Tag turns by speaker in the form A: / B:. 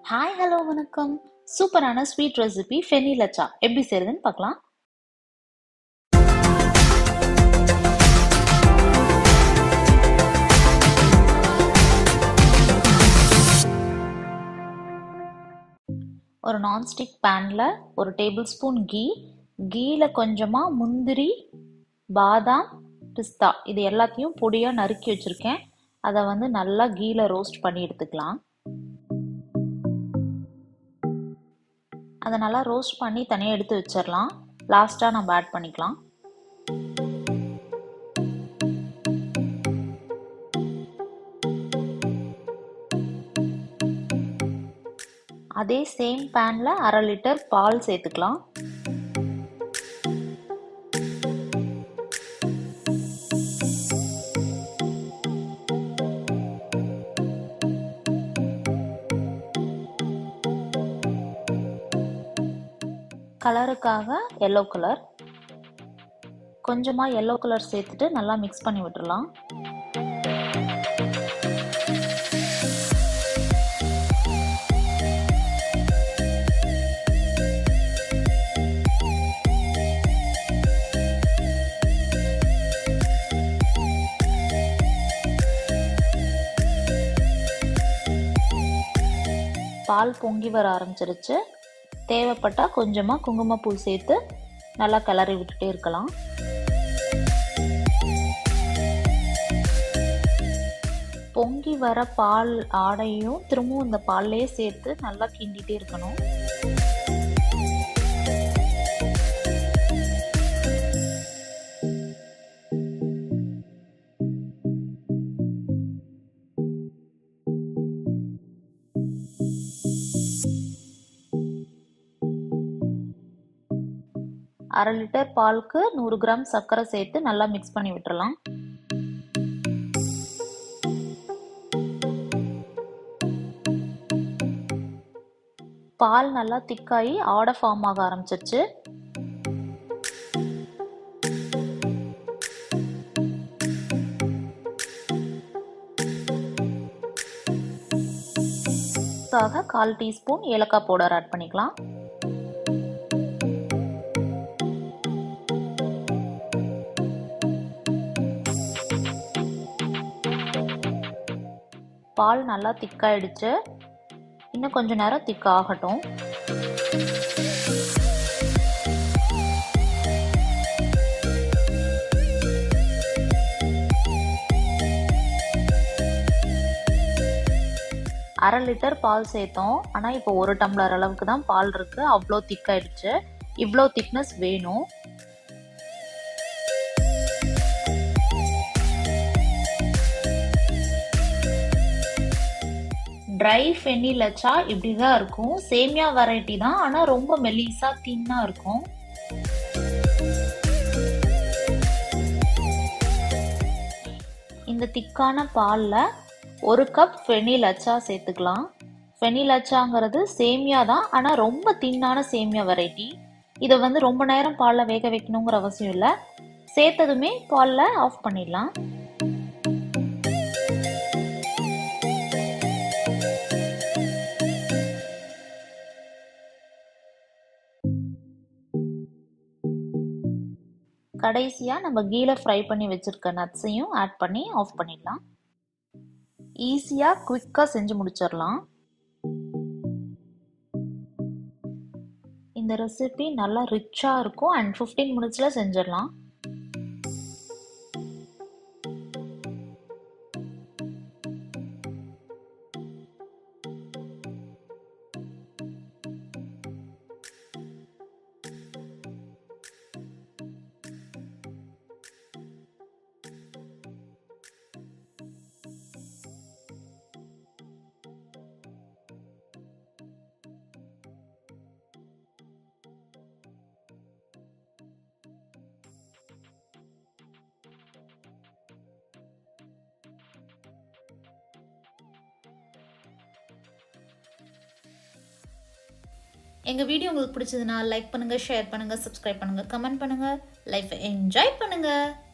A: hi hello வணக்கம் சூப்பரான sweet recipe Fenny lachha எப்படி செய்யறதுன்னு பார்க்கலாம் ஒரு நான்ஸ்டிக் பேனில் ஒரு டேபிள் ஸ்பூன் கீ கீயில் கொஞ்சமாக முந்திரி பாதாம் பிஸ்தா இது எல்லாத்தையும் பொடியாக நறுக்கி வச்சுருக்கேன் அதை வந்து நல்லா கீயில் ரோஸ்ட் பண்ணி எடுத்துக்கலாம் அதை நல்லா ரோஸ்ட் பண்ணி தனியாக எடுத்து வச்சிடலாம் லாஸ்ட்டாக நம்ம ஆட் பண்ணிக்கலாம் அதே சேம் பேனில் அரை லிட்டர் பால் சேர்த்துக்கலாம் கலருக்காக எல்லோ கலர் கொஞ்சமாக எல்லோ கலர் சேர்த்துட்டு நல்லா மிக்ஸ் பண்ணி விட்டுறலாம் பால் பொங்கி வர ஆரம்பிச்சிருச்சு தேவைப்பட்டால் கொஞ்சமாக குங்குமப்பூ சேர்த்து நல்லா கிளறி விட்டுட்டே இருக்கலாம் பொங்கி வர பால் ஆடையும் திரும்பவும் இந்த பால்லையே சேர்த்து நல்லா கிண்டிகிட்டே இருக்கணும் அரை லிட்டர் பாலுக்கு நூறு கிராம் சர்க்கரை சேர்த்து நல்லா மிக்ஸ் பண்ணி விட்டுறலாம் பால் நல்லா திக்காகி ஆடை ஃபார்ம் ஆக ஆரம்பிச்சிருச்சு கால் டீஸ்பூன் ஏலக்காய் பவுடர் ஆட் பண்ணிக்கலாம் பால் நல்லா திக்காயிடுச்சு இன்னும் கொஞ்ச நேரம் திக் ஆகட்டும் அரை லிட்டர் பால் சேர்த்தோம் ஆனால் இப்போ ஒரு டம்ளர் அளவுக்கு தான் பால் இருக்கு அவ்வளோ திக்காயிடுச்சு இவ்வளோ திக்னஸ் வேணும் ட்ரை ஃபெனி லச்சா இப்படி தான் இருக்கும் சேமியா வெரைட்டி தான் ஆனால் ரொம்ப மெலிசா தின்னாக இருக்கும் இந்த திக்கான பாலில் ஒரு கப் ஃபெனி லச்சா சேர்த்துக்கலாம் ஃபெனி லச்சாங்கிறது சேமியா தான் ஆனால் ரொம்ப தின்னான சேமியா வெரைட்டி இதை வந்து ரொம்ப நேரம் பாலில் வேக வைக்கணுங்கிற அவசியம் இல்லை சேர்த்ததுமே பாலில் ஆஃப் பண்ணிடலாம் கடைசியாக நம்ம கீழே ஃப்ரை பண்ணி வச்சுருக்க நட்ஸையும் ஆட் பண்ணி ஆஃப் பண்ணிடலாம் ஈஸியாக குவிக்காக செஞ்சு முடிச்சிடலாம் இந்த ரெசிபி நல்லா ரிச்சாக இருக்கும் அண்ட் ஃபிஃப்டீன் மினிட்ஸில் செஞ்சிடலாம் எங்கள் வீடியோ உங்களுக்கு பிடிச்சதுன்னா லைக் பண்ணுங்கள் ஷேர் பண்ணுங்கள் சப்ஸ்கிரைப் பண்ணுங்கள் கமெண்ட் பண்ணுங்கள் லைஃப்பை என்ஜாய் பண்ணுங்கள்